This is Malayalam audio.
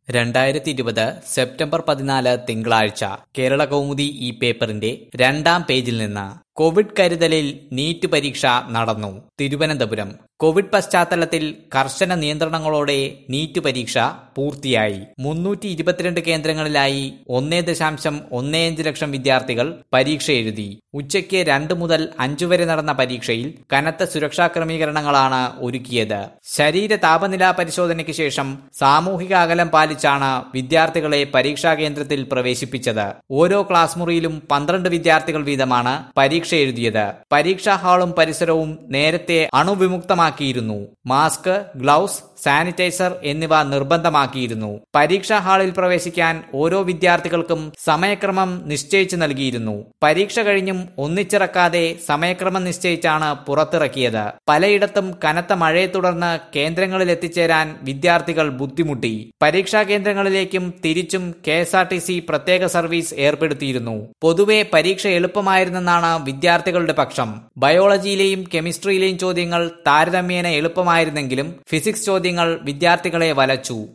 രണ്ടായിരത്തി ഇരുപത് സെപ്റ്റംബർ പതിനാല് തിങ്കളാഴ്ച കേരള കൗമുദി ഈ പേപ്പറിന്റെ രണ്ടാം പേജിൽ നിന്ന് കോവിഡ് കരുതലിൽ നീറ്റ് പരീക്ഷ നടന്നു തിരുവനന്തപുരം കോവിഡ് പശ്ചാത്തലത്തിൽ കർശന നിയന്ത്രണങ്ങളോടെ നീറ്റ് പരീക്ഷ പൂർത്തിയായി മുന്നൂറ്റി ഇരുപത്തിരണ്ട് കേന്ദ്രങ്ങളിലായി ഒന്നേ ദശാംശം ഒന്നേ അഞ്ച് ലക്ഷം വിദ്യാർത്ഥികൾ പരീക്ഷ എഴുതി ഉച്ചയ്ക്ക് രണ്ട് മുതൽ അഞ്ചു വരെ നടന്ന പരീക്ഷയിൽ കനത്ത സുരക്ഷാ ക്രമീകരണങ്ങളാണ് ഒരുക്കിയത് ശരീര താപനില പരിശോധനയ്ക്ക് ശേഷം സാമൂഹിക അകലം പാലിച്ചാണ് വിദ്യാർത്ഥികളെ പരീക്ഷാ കേന്ദ്രത്തിൽ പ്രവേശിപ്പിച്ചത് ഓരോ ക്ലാസ് മുറിയിലും പന്ത്രണ്ട് വിദ്യാർത്ഥികൾ വീതമാണ് പരീക്ഷ എഴുതിയത് പരീക്ഷാ ഹാളും പരിസരവും നേരത്തെ അണുവിമുക്തമാക്കിയിരുന്നു മാസ്ക് ഗ്ലൗസ് സാനിറ്റൈസർ എന്നിവ നിർബന്ധമാക്കിയിരുന്നു പരീക്ഷാ ഹാളിൽ പ്രവേശിക്കാൻ ഓരോ വിദ്യാർത്ഥികൾക്കും സമയക്രമം നിശ്ചയിച്ചു നൽകിയിരുന്നു പരീക്ഷ കഴിഞ്ഞും ഒന്നിച്ചിറക്കാതെ സമയക്രമം നിശ്ചയിച്ചാണ് പുറത്തിറക്കിയത് പലയിടത്തും കനത്ത മഴയെ തുടർന്ന് കേന്ദ്രങ്ങളിൽ എത്തിച്ചേരാൻ വിദ്യാർത്ഥികൾ ബുദ്ധിമുട്ടി പരീക്ഷാ കേന്ദ്രങ്ങളിലേക്കും തിരിച്ചും K S R T C പ്രത്യേക സർവീസ് ഏർപ്പെടുത്തിയിരുന്നു പൊതുവെ പരീക്ഷ എളുപ്പമായിരുന്നെന്നാണ് വിദ്യാർത്ഥികളുടെ പക്ഷം ബയോളജിയിലെയും കെമിസ്ട്രിയിലെയും ചോദ്യങ്ങൾ താരതമ്യേന എളുപ്പമായിരുന്നെങ്കിലും ഫിസിക്സ് ചോദ്യങ്ങൾ വിദ്യാർത്ഥികളെ വലച്ചു